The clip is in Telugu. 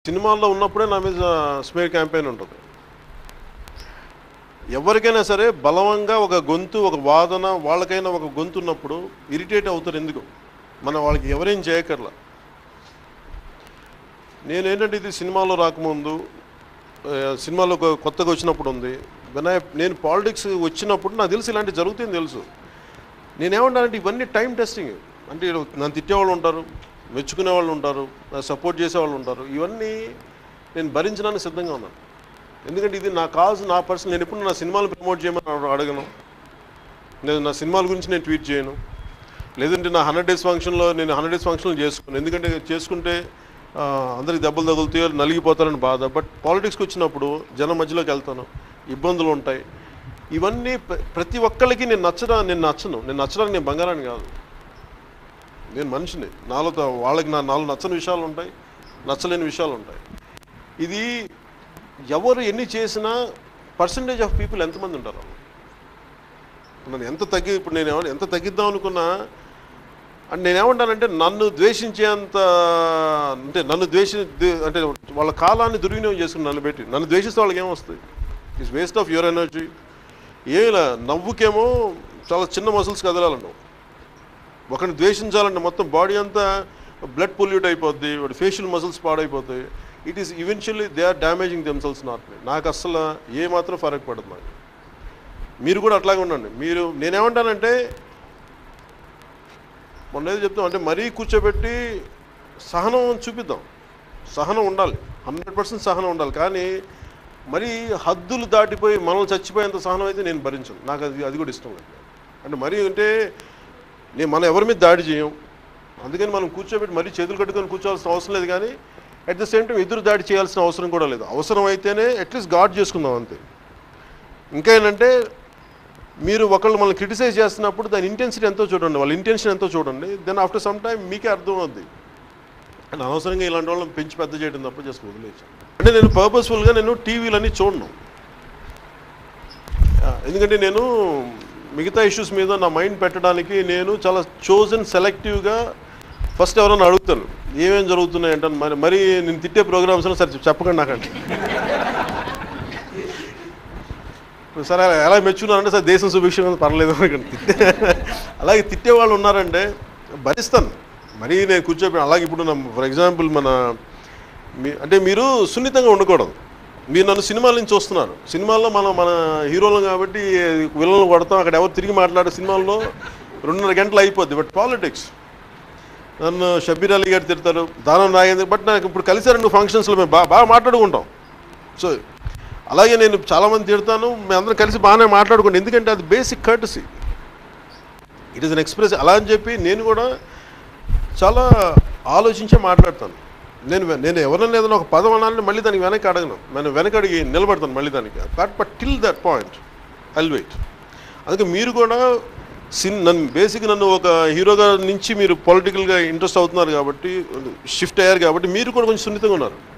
సినిమాల్లో ఉన్నప్పుడే నా మీద స్మేర్ క్యాంపెయిన్ ఉంటుంది ఎవరికైనా సరే బలవంగా ఒక గొంతు ఒక వాదన వాళ్ళకైనా ఒక గొంతు ఉన్నప్పుడు ఇరిటేట్ అవుతారు ఎందుకు మనం వాళ్ళకి ఎవరేం చేయకర్లా నేను ఏంటంటే ఇది సినిమాలో రాకముందు ఆ, సినిమాలో ఒక కొత్తగా వచ్చినప్పుడు ఉంది వినా నేను పాలిటిక్స్ వచ్చినప్పుడు నాకు తెలుసు ఇలాంటి జరుగుతుంది తెలుసు నేనేమంటానంటే ఇవన్నీ టైం టెస్టింగ్ అంటే ఈడ నన్ను తిట్టేవాళ్ళు ఉంటారు మెచ్చుకునే వాళ్ళు ఉంటారు నా సపోర్ట్ చేసేవాళ్ళు ఉంటారు ఇవన్నీ నేను భరించడానికి సిద్ధంగా ఉన్నాను ఎందుకంటే ఇది నా కాజ్ నా పర్సన్ నేను ఎప్పుడు నా సినిమాలు ప్రమోట్ చేయమని అడ- అడగను లేదు నా సినిమాల గురించి నేను ట్వీట్ చేయను లేదంటే నా హండ్రెడ్ డేస్ ఫంక్షన్లో నేను హండ్రెడ్ డేస్ ఫంక్షన్లో చేసుకున్నాను ఎందుకంటే చేసుకుంటే ఆ, అందరికి దెబ్బలు తగులుతాయో నలిగిపోతారని బాధ బట్ పాలిటిక్స్కి వచ్చినప్పుడు జనం మధ్యలోకి వెళ్తాను ఇబ్బందులు ఉంటాయి ఇవన్నీ ప్ర- ప్రతి ఒక్కరికి నేను నచ్చడా నేను నచ్చను నేను నచ్చడానికి నేను బంగారాన్ని కాదు నేను మనిషిని నాలో త- వాళ్ళకి నా నాలో నచ్చని విషయాలు ఉంటాయి నచ్చలేని విషయాలు ఉంటాయి ఇది ఎవరు ఎన్ని చేసినా పర్సంటేజ్ ఆఫ్ పీపుల్ ఎంతమంది ఉంటారు ఇప్పుడు నేను ఎంత తగ్గి ఇప్పుడు నేను ఏమన్నా- ఎంత తగ్గిద్దాం అనుకున్నా అంటే నేనేమంటానంటే నన్ను ద్వేషించేంత అంటే నన్ను ద్వేషి ద్వే- అంటే వాళ్ళ కాలాన్ని దుర్వినియోగం చేసుకుని నన్ను పెట్టి నన్ను ద్వేషిస్తే వాళ్ళకి ఏమొస్తుంది it's waste of your energy ఏలా నవ్వుకేమో చాలా చిన్న మసిల్స్ కదలాలంటావు ఒకరిని ద్వేషించాలంటే మొత్తం బాడీ అంతా బ్లడ్ పొల్యూట్ అయిపోద్ది వాడి ఫేషియల్ మసిల్స్ పాడైపోతాయి it is eventually they are damaging themselves not me నాకు అస్సలు ఏ మాత్రం ఫరక్ పడదు నాకు మీరు కూడా అట్లాగే ఉండండి మీరు నేనేమంటానంటే మొన్న ఏదో చెప్తాం అంటే మరీ కూర్చోబెట్టి సహనం చూపిద్దాం సహనం ఉండాలి హండ్రెడ్ పర్సెంట్ సహనం ఉండాలి కానీ మరీ హద్దులు దాటిపోయి మనల్ని చచ్చిపోయేంత సహనం అయితే నేను భరించను నాకు అది అది కూడా ఇష్టం లేదు అంటే మరీ అంటే నేను మనం ఎవరి మీద దాడి చేయం అందుకని మనం కూర్చోబెట్టి మరీ చేతులు కట్టుకొని కూర్చోవాల్సిన అవసరం లేదు కానీ అట్ ద సేమ్ టైం ఎదురు దాడి చేయాల్సిన అవసరం కూడా లేదు అవసరం అయితేనే అట్లీస్ట్ గాడ్ చేసుకుందాం అంతే ఇంకా ఏంటంటే మీరు ఒకళ్ళు మనల్ని క్రిటిసైజ్ చేస్తున్నప్పుడు దాని ఇంటెన్సిటీ ఎంతో చూడండి వాళ్ళ ఇంటెన్షన్ ఎంతో చూడండి దెన్ ఆఫ్టర్ సమ్ టైం మీకే అర్థం అవుద్ది అండ్ అనవసరంగా ఇలాంటి వాళ్ళని పెంచి పెద్ద చేయడం తప్ప జస్ట్ వదిలేసి అంటే నేను పర్పస్ఫుల్గా నేను టీవీలన్నీ చూడను ఆ, ఎందుకంటే నేను మిగతా ఇష్యూస్ మీద నా మైండ్ పెట్టడానికి నేను చాలా చోజన్ సెలెక్టివ్గా ఫస్ట్ ఎవరైనా అడుగుతాను ఏమేం జరుగుతున్నాయి అంటే మరి మరి నేను తిట్టే ప్రోగ్రామ్స్ సరే చెప్పకండి నాకండి సరే అలా ఎలా మెచ్చున్నారంటే సార్ దేశం సుభిక్షంగా ఉంది, పర్లేదు అనకండి తిట్టే అలాగే తిట్టే వాళ్ళు ఉన్నారంటే భరిస్తాను మరీ నేను కూర్చోబెట్టి అలాగే ఇప్పుడు ఫర్ ఎగ్జాంపుల్ మన మీ అంటే మీరు సున్నితంగా ఉండకూడదు మీరు నన్ను సినిమాల నుంచి చూస్తున్నారు సినిమాల్లో మనం మన హీరోలు కాబట్టి విలన్లు కొడతాం అక్కడ ఎవరు తిరిగి మాట్లాడే సినిమాల్లో రెండున్నర గంటలు అయిపోద్ది బట్ పాలిటిక్స్ నన్ను షబ్బీర్ అలీ గారు తిడతారు దానం నాగేంద్ర బట్ నాకు ఇప్పుడు కలిసారండి ఫంక్షన్స్లో మేము బాగా బాగా మాట్లాడుకుంటాం సో అలాగే నేను చాలామంది తిడతాను మేము అందరం కలిసి బాగానే మాట్లాడుకుంటాం ఎందుకంటే అది basic courtesy it is unexpressed అలా అని చెప్పి నేను కూడా చాలా ఆలోచించే మాట్లాడతాను నేను వె- నేను ఎవరైనా ఏదైనా ఒక పదం అనాలని మళ్ళీ దానికి వెనక్కి అడగను నేను వెనక అడిగి నిలబడతాను మళ్ళీ దానికి but but till that point I'll wait అందుకే మీరు కూడా సిన్ నన్ను బేసిక్ నన్ను ఒక హీరోగా నుంచి మీరు పొలిటికల్గా ఇంట్రెస్ట్ అవుతున్నారు కాబట్టి షిఫ్ట్ అయ్యారు కాబట్టి మీరు కూడా కొంచెం సున్నితంగా ఉన్నారు